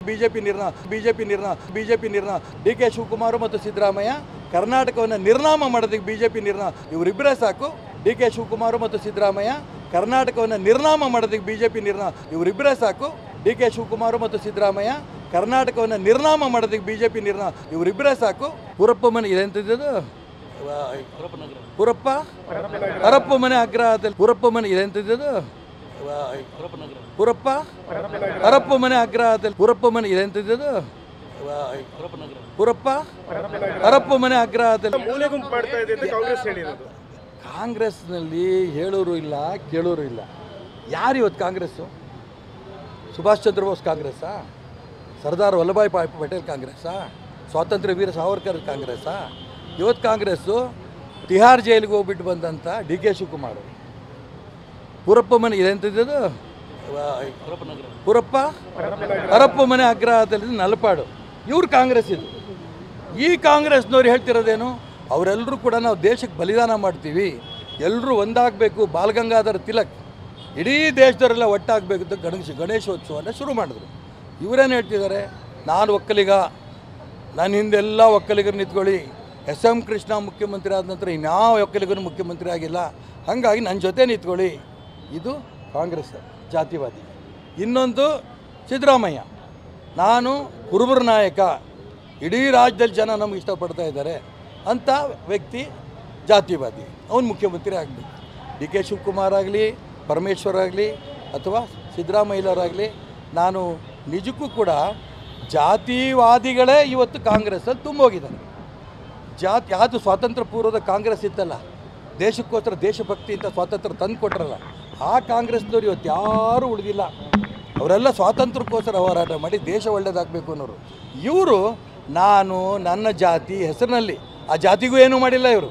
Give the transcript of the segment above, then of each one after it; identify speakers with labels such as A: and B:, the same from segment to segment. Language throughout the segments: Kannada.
A: ಬಿಜೆಪಿ ನಿರ್ಣಯ ಬಿಜೆಪಿ ನಿರ್ಣಯ ಬಿಜೆಪಿ ನಿರ್ಣಯ ಡಿ ಕೆ ಶಿವಕುಮಾರ್ ಮತ್ತು ಸಿದ್ದರಾಮಯ್ಯ ಕರ್ನಾಟಕವನ್ನು ನಿರ್ನಾಮ ಮಾಡೋದಕ್ಕೆ ಬಿಜೆಪಿ ನಿರ್ಣಯ ಇವರಿಬ್ಬರೇ ಸಾಕು ಡಿ ಕೆ ಶಿವಕುಮಾರ್ ಮತ್ತು ಸಿದ್ದರಾಮಯ್ಯ ಕರ್ನಾಟಕವನ್ನು ನಿರ್ನಾಮ ಮಾಡೋದಕ್ಕೆ ಬಿಜೆಪಿ ನಿರ್ಣಯ ಇವರಿಬ್ಬರೇ ಸಾಕು ಡಿ ಕೆ ಶಿವಕುಮಾರ್ ಮತ್ತು ಸಿದ್ದರಾಮಯ್ಯ ಕರ್ನಾಟಕವನ್ನು ನಿರ್ನಾಮ ಮಾಡೋದಕ್ಕೆ ಬಿಜೆಪಿ ನಿರ್ಣಯ ಇವರಿಬ್ಬರೇ ಸಾಕು ಪುರಪ್ಪ ಮನೆ ಇದೆಂತದ್ದು ಪುರಪ್ಪ ಹರಪ್ಪ ಮನೆ ಆಗ್ರಹದಲ್ಲಿ ಪುರಪ್ಪ ಮನೆ ಇದೆಂತದ್ದು ಪುರಪ್ಪ ಹರಪ್ಪ ಮನೆ ಆಗ್ರಹದಲ್ಲಿ ಪುರಪ್ಪ ಮನೆ ಇದೆಂತದ್ದು ಪುರಪ್ಪ ಹರಪ್ಪ ಮನೆ ಆಗ್ರಹದಲ್ಲಿ
B: ಮೂಲೆ ಗುಂಪು ಮಾಡ್ತಾ ಇದೆ ಅಂತ ಕಾಂಗ್ರೆಸ್ ಹೇಳಿರೋದು
A: ಕಾಂಗ್ರೆಸ್ನಲ್ಲಿ ಹೇಳೋರು ಇಲ್ಲ ಕೇಳೋರು ಇಲ್ಲ ಯಾರು ಇವತ್ತು ಕಾಂಗ್ರೆಸ್ಸು ಸುಭಾಷ್ ಚಂದ್ರ ಬೋಸ್ ಕಾಂಗ್ರೆಸ್ಸಾ ಸರ್ದಾರ್ ವಲ್ಲಭಾಯ್ ಪಾ- ಪಟೇಲ್ ಕಾಂಗ್ರೆಸ್ಸಾ ಸ್ವಾತಂತ್ರ್ಯ ವೀರ ಸಾವರ್ಕರ್ ಕಾಂಗ್ರೆಸ್ಸಾ ಇವತ್ತು ಕಾಂಗ್ರೆಸ್ಸು ತಿಹಾರ್ ಜೈಲಿಗೆ ಹೋಗ್ಬಿಟ್ಟು ಬಂದಂಥ ಡಿ ಕೆ ಶಿವಕುಮಾರ್ ಪುರಪ್ಪ ಮನೆ ಇದೆಂತದ್ದು ಪುರಪ್ಪ ಹರಪ್ಪ ಮನೆ ಆಗ್ರಹದಲ್ಲಿ ನಲಪಾಡು ಇವ್ರು ಕಾಂಗ್ರೆಸ್ ಇದು ಈ ಕಾಂಗ್ರೆಸ್ನವ್ರು ಹೇಳ್ತಿರೋದೇನು ಅವರೆಲ್ಲರೂ ಕೂಡ ನಾವು ದೇಶಕ್ಕೆ ಬಲಿದಾನ ಮಾಡ್ತೀವಿ ಎಲ್ಲರೂ ಒಂದಾಗಬೇಕು ಬಾಲಗಂಗಾಧರ ತಿಲಕ್ ಇಡೀ ದೇಶದವರೆಲ್ಲ ಒಟ್ಟಾಗಬೇಕು ಅಂತ ಗಣೇಶ ಗಣೇಶೋತ್ಸವನ ಶುರು ಮಾಡಿದ್ರು ಇವರೇನು ಹೇಳ್ತಿದ್ದಾರೆ ನಾನು ಒಕ್ಕಲಿಗ ನನ್ನ ಹಿಂದೆಲ್ಲ ಒಕ್ಕಲಿಗರು ನಿಂತ್ಕೊಳ್ಳಿ ಎಸ್ ಎಂ ಕೃಷ್ಣ ಮುಖ್ಯಮಂತ್ರಿ ಆದ ನಂತರ ಇನ್ಯಾವ ಒಕ್ಕಲಿಗರು ಮುಖ್ಯಮಂತ್ರಿ ಆಗಿಲ್ಲ ಹಾಗಾಗಿ ನನ್ನ ಜೊತೆ ನಿಂತ್ಕೊಳ್ಳಿ ಇದು ಕಾಂಗ್ರೆಸ್ ಜಾತಿವಾದಿ ಇನ್ನೊಂದು ಸಿದ್ದರಾಮಯ್ಯ ನಾನು ಕುರುಬರ ನಾಯಕ ಇಡೀ ರಾಜ್ಯದಲ್ಲಿ ಜನ ನಮಗೆ ಇಷ್ಟಪಡ್ತಾ ಇದ್ದಾರೆ ಅಂಥ ವ್ಯಕ್ತಿ ಜಾತಿವಾದಿ ಅವನು ಮುಖ್ಯಮಂತ್ರಿ ಆಗಬೇಕು ಡಿ ಕೆ ಶಿವಕುಮಾರ್ ಆಗಲಿ ಪರಮೇಶ್ವರ್ ಆಗಲಿ ಅಥವಾ ಸಿದ್ದರಾಮಯ್ಯನವರಾಗಲಿ ನಾನು ನಿಜಕ್ಕೂ ಕೂಡ ಜಾತಿವಾದಿಗಳೇ ಇವತ್ತು ಕಾಂಗ್ರೆಸ್ಸಲ್ಲಿ ತುಂಬೋಗಿದ್ದಾರೆ ಜಾತಿ ಯಾವುದು ಸ್ವಾತಂತ್ರ್ಯ ಪೂರ್ವದ ಕಾಂಗ್ರೆಸ್ ಇತ್ತಲ್ಲ ದೇಶಕ್ಕೋಸ್ಕರ ದೇಶಭಕ್ತಿ ಅಂತ ಸ್ವಾತಂತ್ರ್ಯ ತಂದು ಕೊಟ್ರಲ್ಲ ಆ ಕಾಂಗ್ರೆಸ್ನವ್ರು ಇವತ್ತು ಯಾರೂ ಉಳಿದಿಲ್ಲ ಅವರೆಲ್ಲ ಸ್ವಾತಂತ್ರ್ಯಕ್ಕೋಸ್ಕರ ಹೋರಾಟ ಮಾಡಿ ದೇಶ ಒಳ್ಳೇದಾಗಬೇಕು ಅನ್ನೋರು ಇವರು ನಾನು ನನ್ನ ಜಾತಿ ಹೆಸರಿನಲ್ಲಿ ಆ ಜಾತಿಗೂ ಏನೂ ಮಾಡಿಲ್ಲ ಇವರು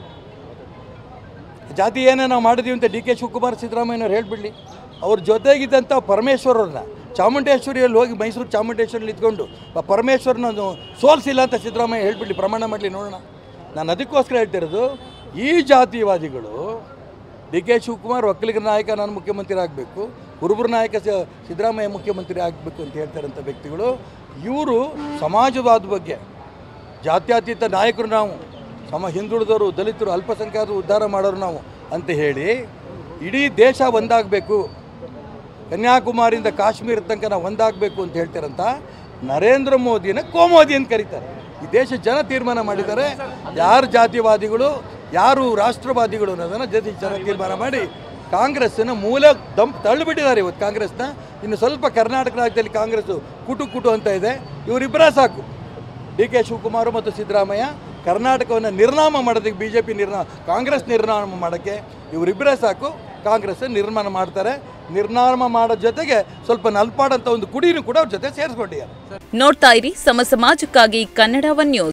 A: ಜಾತಿ ಏನೇ ನಾವು ಮಾಡಿದ್ದೀವಿ ಅಂತ ಡಿ ಕೆ ಶಿವಕುಮಾರ್ ಸಿದ್ದರಾಮಯ್ಯನವ್ರು ಹೇಳ್ಬಿಡ್ಲಿ ಅವ್ರ ಜೊತೆಗಿದ್ದಂಥ ಪರಮೇಶ್ವರವ್ರನ್ನ ಚಾಮುಂಡೇಶ್ವರಿಯಲ್ಲಿ ಹೋಗಿ ಮೈಸೂರು ಚಾಮುಂಡೇಶ್ವರಿಲಿ ಇದ್ಕೊಂಡು ಆ ಪರಮೇಶ್ವರನ ಸೋಲ್ಸಿಲ್ಲ ಅಂತ ಸಿದ್ದರಾಮಯ್ಯ ಹೇಳ್ಬಿಡ್ಲಿ ಪ್ರಮಾಣ ಮಾಡಲಿ ನೋಡೋಣ ನಾನು ಅದಕ್ಕೋಸ್ಕರ ಹೇಳ್ತಿರೋದು ಈ ಜಾತಿವಾದಿಗಳು ಡಿ ಕೆ ಶಿವಕುಮಾರ್ ಒಕ್ಕಲಿಗರ ನಾಯಕ ನಾನು ಮುಖ್ಯಮಂತ್ರಿ ಆಗಬೇಕು ಕುರುಬರ ನಾಯಕ ಸ- ಸಿದ್ದರಾಮಯ್ಯ ಮುಖ್ಯಮಂತ್ರಿ ಆಗಬೇಕು ಅಂತ ಹೇಳ್ತಾರಂಥ ವ್ಯಕ್ತಿಗಳು ಇವರು ಸಮಾಜವಾದ ಬಗ್ಗೆ ಜಾತ್ಯತೀತ ನಾಯಕರು ನಾವು ಸಮ ಹಿಂದುಳಿದವರು ದಲಿತರು ಅಲ್ಪಸಂಖ್ಯಾತರು ಉದ್ಧಾರ ಮಾಡೋರು ನಾವು ಅಂತ ಹೇಳಿ ಇಡೀ ದೇಶ ಒಂದಾಗಬೇಕು ಕನ್ಯಾಕುಮಾರಿಯಿಂದ ಕಾಶ್ಮೀರ ತನಕ ನಾವು ಒಂದಾಗಬೇಕು ಅಂತ ಹೇಳ್ತಾರಂತ ನರೇಂದ್ರ ಮೋದಿನ ಕೋಮೋದಿ ಅಂತ ಕರೀತಾರೆ ಈ ದೇಶ ಜನ ತೀರ್ಮಾನ ಮಾಡಿದ್ದಾರೆ ಯಾರು ಜಾತಿವಾದಿಗಳು ಯಾರು ರಾಷ್ಟ್ರವಾದಿಗಳು ಅನ್ನೋದನ್ನು ಜೊತೆ ಜನ ತೀರ್ಮಾನ ಮಾಡಿ ಕಾಂಗ್ರೆಸ್ಸನ್ನ ಮೂಲ ದಮ್ ತಳ್ಳಿಬಿಟ್ಟಿದ್ದಾರೆ ಇವತ್ತು ಕಾಂಗ್ರೆಸ್ನ ಇನ್ನು ಸ್ವಲ್ಪ ಕರ್ನಾಟಕ ರಾಜ್ಯದಲ್ಲಿ ಕಾಂಗ್ರೆಸ್ಸು ಕುಟು ಕುಟು ಅಂತ ಇದೆ ಇವರಿಬ್ಬರೇ ಸಾಕು ಡಿ ಕೆ ಶಿವಕುಮಾರ್ ಮತ್ತು ಸಿದ್ದರಾಮಯ್ಯ ಕರ್ನಾಟಕವನ್ನು ನಿರ್ನಾಮ ಮಾಡೋದಕ್ಕೆ ಬಿ ಜೆ ಪಿ ನಿರ್ನಾ ಕಾಂಗ್ರೆಸ್ ನಿರ್ನಾಮ ಮಾಡೋಕ್ಕೆ ಇವರಿಬ್ಬರೇ ಸಾಕು ಕಾಂಗ್ರೆಸ್ ನಿರ್ಮಾಣ ಮಾಡ್ತಾರೆ ನಿರ್ನಾಮ ಮಾಡೋ ಜೊತೆಗೆ ಸ್ವಲ್ಪ ನಲ್ಪಾಡಂಥ ಒಂದು ಕುಡಿನೂ ಕೂಡ ಅವ್ರ ಜೊತೆ ಸೇರಿಸ್ಕೊಂಡಿದ್ದಾರೆ
C: ನೋಡ್ತಾ ಇರಿ ಸಮ ಸಮಾಜಕ್ಕಾಗಿ ಕನ್ನಡ ಒನ್ ನ್ಯೂಸ್